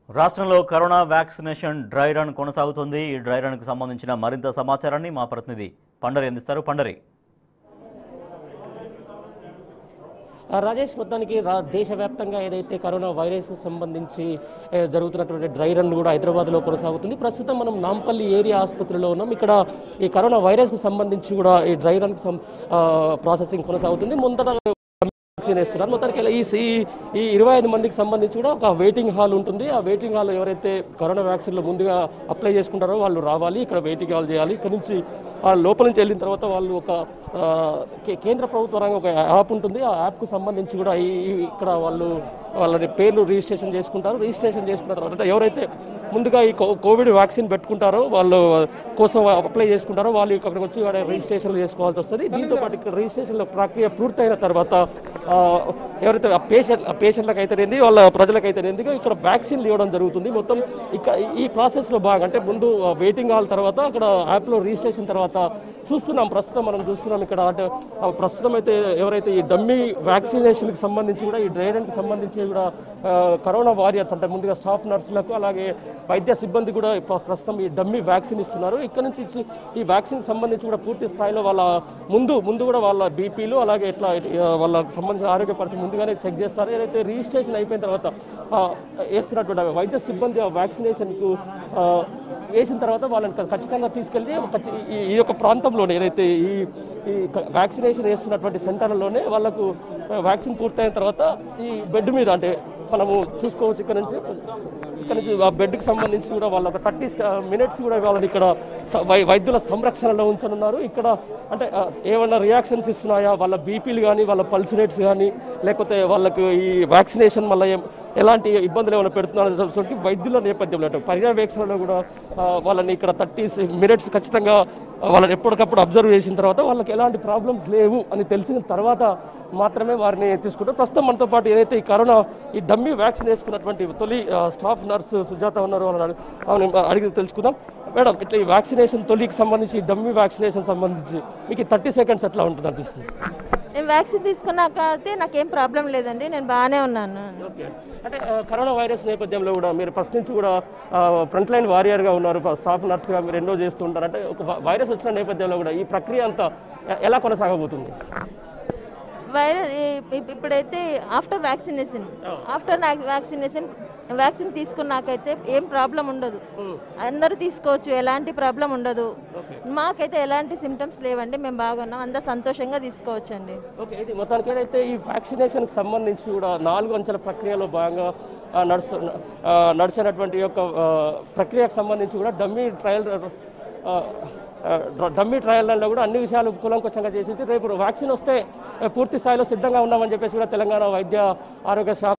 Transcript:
రాష్ట్రంలో corona vaccination dry run కొనసాగుతుంది ఈ డ్రై రన్కు సంబంధించిన మరింత సమాచారాన్ని మా ప్రతినిధి పండరి అందిస్తారు పండరి ఆ, రాజేష్ మొత్తానికి రా దేశవ్యాప్తంగా ఏదైతే కరోనా వైరస్కు సంబంధించి ఏ, జరుగుతున్నటువంటి డ్రై రన్ కూడా హైదరాబాద్లో కొనసాగుతుంది ప్రస్తుతం మనం నాంపల్లి ఏరియా ఆసుపత్రిలో ఉన్నాం ఇక్కడ ఈ కరోనా వైరస్కు సంబంధించి కూడా ఈ డ్రై రన్కు సం- ఆ, ప్రాసెసింగ్ కొనసాగుతుంది ముందర వ్యాక్సిన్ వేస్తున్నారు మొత్తానికి ఇలా ఈ ఈ- ఈ ఇరవై ఐదు మందికి సంబంధించి కూడా ఒక వెయిటింగ్ హాల్ ఉంటుంది ఆ వెయిటింగ్ హాల్ ఎవరైతే కరోనా వ్యాక్సిన్లో ముందుగా అప్లై చేసుకుంటారో వాళ్ళు రావాలి ఇక్కడ వెయిటింగ్ హాల్ చేయాలి ఇక్కడ నుంచి ఆ లోపల నుంచి వెళ్ళిన తర్వాత వాళ్ళు ఒక ఆ, కే- కేంద్ర ప్రభుత్వ రంగం ఒక యాప్ ఉంటుంది ఆ యాప్కు సంబంధించి కూడా ఈ ఈ- ఇక్కడ వాళ్ళు వాళ్ళని పేర్లు రిజిస్ట్రేషన్ చేసుకుంటారు రిజిస్ట్రేషన్ చేసుకున్న తర్వాత అంటే ఎవరైతే ముందుగా ఈ కో- కోవిడ్ వ్యాక్సిన్ పెట్టుకుంటారో వాళ్ళు కోసం అప్లై చేసుకుంటారో వాళ్ళు ఇక్కడికి వచ్చి వాడు రిజిస్ట్రేషన్ చేసుకోవాల్సి వస్తుంది దీంతో పాటు ఇక్కడ రిజిస్ట్రేషన్ ప్రక్రియ పూర్తయిన తర్వాత ఆ, ఎవరైతే ఆ పేషెంట్ ఆ పేషెంట్లకు అయితేనేది వాళ్ళ ప్రజలకు అయితేనేది ఇక్కడ వ్యాక్సిన్లు ఇవ్వడం జరుగుతుంది మొత్తం ఇక్కడ ఈ ప్రాసెస్లో భాగంగా అంటే ముందు వెయిటింగ్ హాల్ తర్వాత అక్కడ యాప్లో రిజిస్ట్రేషన్ తర్వాత చూస్తున్నాం ప్రస్తుతం మనం చూస్తున్నాం ఇక్కడ అంటే ఆ ప్రస్తుతం అయితే ఎవరైతే ఈ డమ్మీ వ్యాక్సినేషన్కి సంబంధించి కూడా ఈ డ్రైరన్కి సంబంధించి కూడా ఆ, కరోనా వారియర్స్ అంటే ముందుగా స్టాఫ్ నర్సులకు అలాగే వైద్య సిబ్బంది కూడా ప్ర- ప్రస్తుతం ఈ డమ్మీ వ్యాక్సిన్ ఇస్తున్నారు ఇక్కడ నుంచి ఇచ్చి ఈ వ్యాక్సిన్ సంబంధించి కూడా పూర్తి స్థాయిలో వాళ్ళ ముందు ముందు కూడా వాళ్ళ బీపీలు అలాగే ఇట్లా ఆ, వాళ్ళకి సంబంధించిన ఆరోగ్య పరిస్థితి ముందుగానే చెక్ చేస్తారు ఏదైతే రిజిస్ట్రేషన్ అయిపోయిన తర్వాత ఆ, వేస్తున్నటువంటి వైద్య సిబ్బంది ఆ వ్యాక్సినేషన్కు ఆ, వేసిన తర్వాత వాళ్ళని ఖ- ఖచ్చితంగా తీసుకెళ్ళి ఒక ఖచ్చి- ఈ- ఈ యొక్క ప్రాంతంలోనే ఏదైతే ఈ ఈ క- వ్యాక్సినేషన్ వేస్తున్నటువంటి సెంటర్లోనే వాళ్ళకు ఆ, వ్యాక్సిన్ పూర్తయిన తర్వాత ఈ బెడ్ మీద అంటే మనము చూసుకోవచ్చు ఇక్కడ నుంచి ఇక్కడ నుంచి ఆ బెడ్కి సంబంధించి కూడా వాళ్ళ ఒక థర్టీ మినిట్స్ కూడా వాళ్ళని ఇక్కడ స- వై- వైద్యుల సంరక్షణలో ఉంచనున్నారు ఇక్కడ అంటే ఆ, ఏమన్నా రియాక్షన్స్ ఇస్తున్నాయా వాళ్ళ బీపీలు కానీ వాళ్ళ పల్స్ రేట్స్ కానీ లేకపోతే వాళ్ళకు ఈ వ్యాక్సినేషన్ వల్ల ఏం- ఎలాంటి ఇబ్బందులు ఏమైనా పెడుతున్నారని వైద్యుల నేపథ్యంలో అంటే పర్యవేక్షణలో కూడా ఆ, వాళ్ళని ఇక్కడ థర్టీ మినిట్స్ ఖచ్చితంగా వాళ్ళని ఎప్పటికప్పుడు అబ్జర్వ్ చేసిన తర్వాత వాళ్ళకి ఎలాంటి ప్రాబ్లమ్స్ లేవు అని తెలిసిన తర్వాత మాత్రమే వారిని తీసుకుంటారు ప్రస్తుతం మనతో పాటు ఏదైతే ఈ కరోనా ఈ డమ్మీ వ్యాక్సిన్ వేసుకున్నటువంటి తొలి ఆ, స్టాఫ్ నర్స్ సుజాత ఉన్నారు వాళ్ళని అడి- ఆమెను అడిగి తెలుసుకుందాం మేడం ఇట్లా ఈ వ్యాక్సినేషన్ తొలికి సంబంధించి ఈ డమ్మీ వ్యాక్సినేషన్ సంబంధించి మీకు థర్టీ సెకండ్స్ ఎట్లా ఉంటుంది అనిపిస్తుంది నేను వ్యాక్సిన్ తీసుకున్నాక అయితే నాకేం ప్రాబ్లం లేదండి నేను బాగానే ఉన్నాను ఓకే అంటే ఆ, కరోనా వైరస్ నేపథ్యంలో కూడా మీరు ఫస్ట్ నుంచి కూడా ఫ్రంట్ లైన్ వారియర్గా ఉన్నారు స్టాఫ్ నర్స్గా మీరు ఎన్నో చేస్తూ ఉంటారు అంటే ఒక వై- వైరస్ వచ్చిన నేపథ్యంలో కూడా ఈ ప్రక్రియ అంతా ఎ- ఎలా కొనసాగబోతుంది వైరస్ ఇప్పుడైతే after vaccination after vaccination vaccine తీసుకున్నాకైతే ఏం ప్రాబ్లం ఉండదు అందరూ తీసుకోవచ్చు ఎలాంటి ప్రాబ్లం ఉండదు మాకైతే ఎలాంటి సిమ్టమ్స్ లేవండి మేము బాగున్నాం అందరు సంతోషంగా తీసుకోవచ్చు అండి ఓకే ఇది మొత్తానికి ఏదైతే ఈ వ్యాక్సినేషన్కి సంబంధించి కూడా నాలుగు అంచెల ప్రక్రియలో భాగంగా ఆ, నడుస్తు ఆ, నడిచినటువంటి యొక్క ఆ, ప్రక్రియకు సంబంధించి కూడా డమ్మీ ట్రయల్ ఆ, ఆ, డమ్మీ ట్రయల్లో కూడా అన్ని విషయాలు కులంకుశంగా చేసి రేపు వ్యాక్సిన్ వస్తే ఆ, పూర్తి స్థాయిలో సిద్ధంగా ఉన్నామని చెప్పేసి కూడా తెలంగాణ వైద్య ఆరోగ్య శాఖ